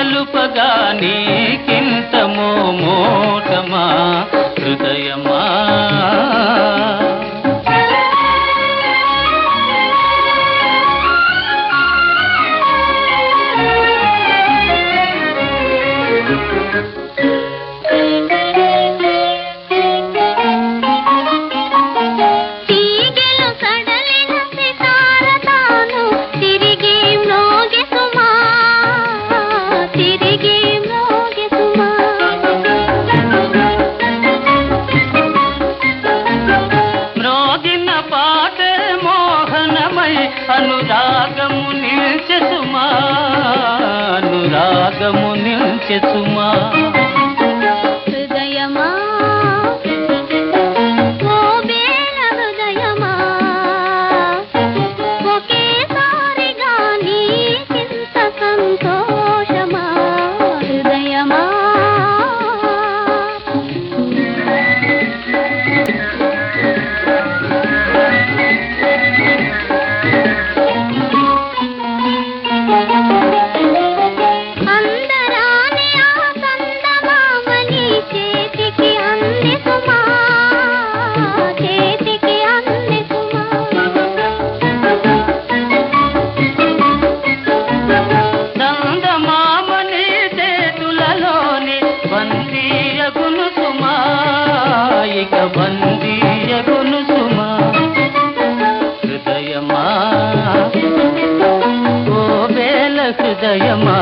తెలుపగా నీకింత మోమోటమా హృదయమా తీగెలు సడలిన సితార తాను తిరిగి మ్రోగె సుమా తిరిగి మ్రోగె సుమా మ్రోగిన పాట మోహనమై అనురాగము నిల్చె సుమా అనురాగము నిల్చె సుమా హృదయమా ఓ బేల హృదయమా ఒకేసారిగా నీకింత సంతోషమా హృదయమా అందరాని ఆ సందమామని చేతికి అంది సుమా చేతికి అంది సుమా నందమామని చేతులలోని బందీయగును సుమా ఇక బందీయగును సుమా హృదయమా ఓ వేల హృదయమా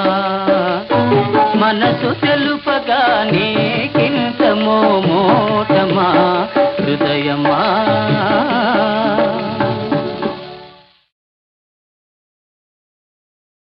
మనసు తెలుపగా నీకింత మోమోటమా హృదయమా